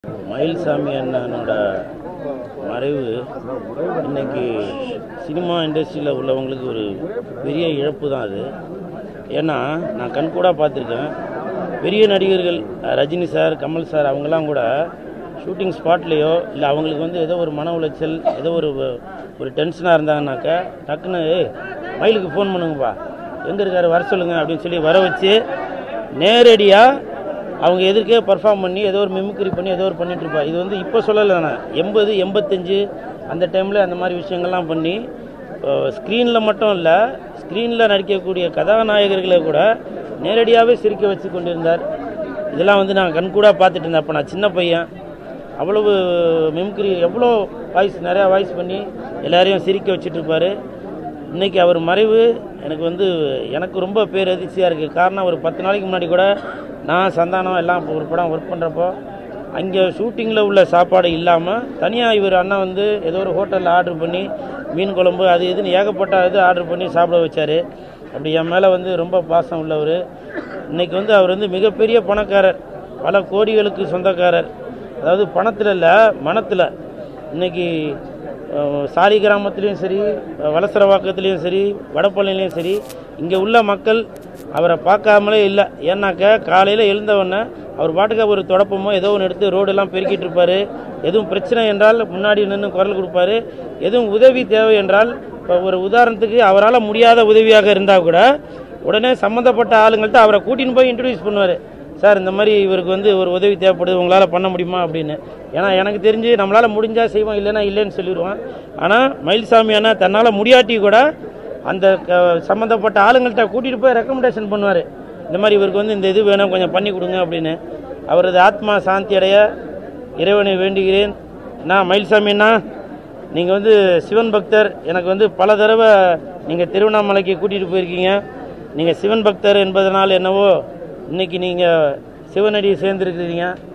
மயில்சாமி அண்ணனோட மறைவு இன்னைக்கு சினிமா இண்டஸ்ட்ரியில் உள்ளவங்களுக்கு ஒரு பெரிய இழப்பு தான் அது ஏன்னா நான் கண்கூடாக பார்த்துருக்கேன் பெரிய நடிகர்கள் அஹ், ரஜினி சார் கமல் சார் அவங்கெல்லாம் கூட ஷூட்டிங் ஸ்பாட்லேயோ இல்லை அவங்களுக்கு வந்து ஏதோ ஒரு மன உளைச்சல் ஏதோ ஒரு ஒரு டென்ஷனாக இருந்தாங்கனாக்கா டக்குன்னு "ஏய், மயிலுக்கு ஃபோன் பண்ணுங்கப்பா எங்கே இருக்காரு வர சொல்லுங்க அப்படின்னு சொல்லி வர வச்சு நேரடியாக அவங்க எதிர்க்கே பர்ஃபார்ம் பண்ணி ஏதோ ஒரு மிமிக்ரி பண்ணி ஏதோ ஒரு பண்ணிட்டு இருப்பா இது வந்து இப்போ சொல்லலை நான் எண்பது எண்பத்தஞ்சு அந்த டைமில் அந்த மாதிரி விஷயங்கள்லாம் பண்ணி ஸ்க்ரீனில் மட்டும் இல்லை ஸ்க்ரீனில் நடிக்கக்கூடிய கதாநாயகர்களை கூட நேரடியாகவே சிரிக்க வச்சு கொண்டிருந்தார் இதெல்லாம் வந்து நான் கண்கூடாக பார்த்துட்டு இருந்தேன் அப்போ நான் சின்ன பையன் அவ்வளவு மிமிக்ரி எவ்வளோ வாய்ஸ் நிறையா வாய்ஸ் பண்ணி எல்லாரையும் சிரிக்க வச்சுட்டு இருப்பாரு இன்னைக்கு அவர் மறைவு எனக்கு வந்து எனக்கு ரொம்ப பேரதிர்ச்சியாக இருக்குது காரணம் ஒரு பத்து நாளைக்கு முன்னாடி கூட நான் சந்தானம் எல்லாம் ஒரு படம் ஒர்க் பண்ணுறப்போ அங்கே ஷூட்டிங்கில் உள்ள சாப்பாடு இல்லாமல் தனியாக இவர் அண்ணன் வந்து ஏதோ ஒரு ஹோட்டலில் ஆர்டர் பண்ணி மீன் குழம்பு அது இதுன்னு ஏகப்பட்ட இது ஆர்டர் பண்ணி சாப்பிட வச்சார் அப்படி என் மேலே வந்து ரொம்ப பாசம் உள்ளவர் இன்னைக்கு வந்து அவர் வந்து மிகப்பெரிய பணக்காரர் பல கோடிகளுக்கு சொந்தக்காரர் அதாவது பணத்தில் இல்லை மனத்தில் இன்னைக்கு அஹ், சாலி கிராமத்துலேயும் சரி அஹ், வலசரவாக்கத்துலேயும் சரி வடப்பள்ளிலையும் சரி இங்கே உள்ள மக்கள் அவரை பார்க்காமலே இல்லை ஏன்னாக்கா காலையில் எழுந்தவொடனே அவர் பாட்டுக்கு ஒரு தொடப்பமோ ஏதோ ஒன்று எடுத்து ரோடெல்லாம் பெருக்கிட்டு இருப்பாரு எதுவும் பிரச்சனை என்றால் முன்னாடி நின்று குரல் கொடுப்பாரு எதுவும் உதவி தேவை என்றால் இப்போ ஒரு உதாரணத்துக்கு அவரால் முடியாத உதவியாக இருந்தால் கூட உடனே சம்மந்தப்பட்ட ஆளுங்கள்ட்ட அவரை கூட்டின்னு போய் இன்ட்ரடியூஸ் பண்ணுவார் சார் இந்த மாதிரி இவருக்கு வந்து ஒரு உதவி தேவைப்படுது உங்களால் பண்ண முடியுமா அப்படின்னு ஏன்னா எனக்கு தெரிஞ்சு நம்மளால் முடிஞ்சால் செய்வோம் இல்லைன்னா இல்லைன்னு சொல்லிடுவோம் ஆனால் மயில்சாமி அண்ணா தன்னால் முடியாட்டி கூட அந்த க- சம்மந்தப்பட்ட ஆளுங்கள்ட்ட கூட்டிகிட்டு போய் ரெக்கமெண்டேஷன் பண்ணுவார் இந்த மாதிரி இவருக்கு வந்து இந்த இது வேணும் கொஞ்சம் பண்ணி கொடுங்க அப்படின்னு அவரது ஆத்மா சாந்தி அடைய இறைவனை வேண்டுகிறேன் நான் மயில்சாமி அண்ணா நீங்கள் வந்து சிவன் பக்தர் எனக்கு வந்து பல தடவை நீங்கள் திருவண்ணாமலைக்கு கூட்டிகிட்டு போயிருக்கீங்க நீங்கள் சிவன் பக்தர் என்பதனால் என்னவோ இன்னைக்கு நீங்கள் சிவனடி சேர்ந்துருக்கிறீங்க